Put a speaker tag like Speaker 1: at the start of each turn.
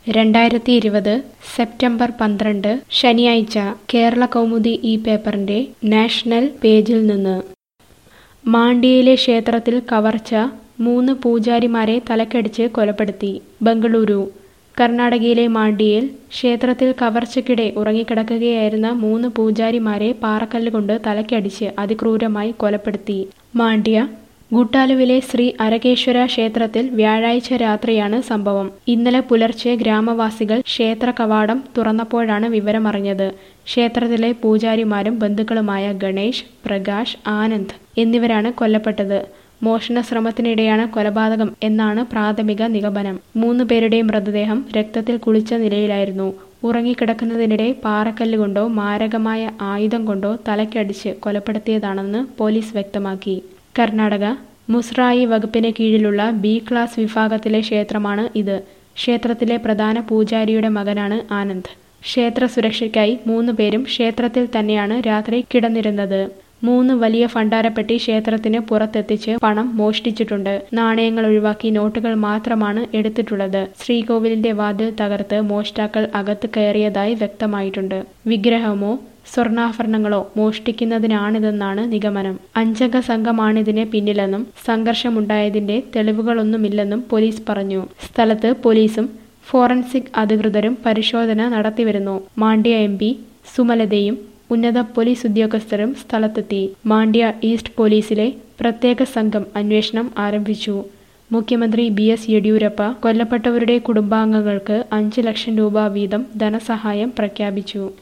Speaker 1: രണ്ടായിരത്തി ഇരുപത് സെപ്റ്റംബർ പന്ത്രണ്ട് ശനിയാഴ്ച കേരള കൗമുദി ഈ പേപ്പറിന്റെ നാഷണൽ പേജിൽ നിന്ന് മാണ്ഡ്യയിലെ ക്ഷേത്രത്തിൽ കവർച്ച മൂന്ന് പൂജാരിമാരെ തലക്കടിച്ച് കൊലപ്പെടുത്തി ബംഗളൂരു കർണാടകയിലെ മാണ്ഡ്യയിൽ ക്ഷേത്രത്തിൽ കവർച്ചയ്ക്കിടെ ഉറങ്ങിക്കിടക്കുകയായിരുന്ന മൂന്ന് പൂജാരിമാരെ പാറക്കല്ല് കൊണ്ട് തലക്കടിച്ച് അതിക്രൂരമായി കൊലപ്പെടുത്തി മാണ്ഡ്യ ഗുട്ടാലുവിലെ ശ്രീ അരകേശ്വര ക്ഷേത്രത്തിൽ വ്യാഴാഴ്ച രാത്രിയാണ് സംഭവം ഇന്നലെ പുലർച്ചെ ഗ്രാമവാസികൾ ക്ഷേത്ര കവാടം തുറന്നപ്പോഴാണ് വിവരമറിഞ്ഞത് ക്ഷേത്രത്തിലെ പൂജാരിമാരും ബന്ധുക്കളുമായ ഗണേഷ് പ്രകാശ് ആനന്ദ് എന്നിവരാണ് കൊല്ലപ്പെട്ടത് മോഷണ ശ്രമത്തിനിടെയാണ് കൊലപാതകം എന്നാണ് പ്രാഥമിക നിഗമനം മൂന്ന് പേരുടെയും മൃതദേഹം രക്തത്തിൽ കുളിച്ച നിലയിലായിരുന്നു ഉറങ്ങിക്കിടക്കുന്നതിനിടെ പാറക്കല്ല് കൊണ്ടോ മാരകമായ ആയുധം കൊണ്ടോ തലക്കടിച്ച് കൊലപ്പെടുത്തിയതാണെന്ന് പോലീസ് വ്യക്തമാക്കി കർണാടക മുസ്രായി വകുപ്പിന് കീഴിലുള്ള ബി ക്ലാസ് വിഭാഗത്തിലെ ക്ഷേത്രമാണ് ഇത് ക്ഷേത്രത്തിലെ പ്രധാന പൂജാരിയുടെ മകനാണ് ആനന്ദ് ക്ഷേത്ര സുരക്ഷയ്ക്കായി മൂന്ന് പേരും ക്ഷേത്രത്തിൽ തന്നെയാണ് രാത്രി കിടന്നിരുന്നത് മൂന്ന് വലിയ ഭണ്ഡാരപ്പെട്ടി ക്ഷേത്രത്തിന് പുറത്തെത്തിച്ച് പണം മോഷ്ടിച്ചിട്ടുണ്ട് നാണയങ്ങൾ ഒഴിവാക്കി നോട്ടുകൾ മാത്രമാണ് എടുത്തിട്ടുള്ളത് ശ്രീകോവിലിന്റെ വാതിൽ തകർത്ത് മോഷ്ടാക്കൾ അകത്ത് കയറിയതായി വ്യക്തമായിട്ടുണ്ട് വിഗ്രഹമോ സ്വർണ്ണാഭരണങ്ങളോ മോഷ്ടിക്കുന്നതിനാണിതെന്നാണ് നിഗമനം അഞ്ചംഗ സംഘമാണിതിന് പിന്നിലെന്നും സംഘർഷമുണ്ടായതിന്റെ തെളിവുകളൊന്നുമില്ലെന്നും പോലീസ് പറഞ്ഞു സ്ഥലത്ത് പോലീസും ഫോറൻസിക് അധികൃതരും പരിശോധന നടത്തിവരുന്നു മാണ്ഡ്യ എം പി സുമലതയും ഉന്നത പോലീസ് ഉദ്യോഗസ്ഥരും സ്ഥലത്തെത്തി മാണ്ഡ്യ ഈസ്റ്റ് പോലീസിലെ പ്രത്യേക സംഘം അന്വേഷണം ആരംഭിച്ചു മുഖ്യമന്ത്രി ബി എസ് യെഡ്യൂരപ്പ കൊല്ലപ്പെട്ടവരുടെ കുടുംബാംഗങ്ങൾക്ക് അഞ്ച് ലക്ഷം രൂപ വീതം ധനസഹായം പ്രഖ്യാപിച്ചു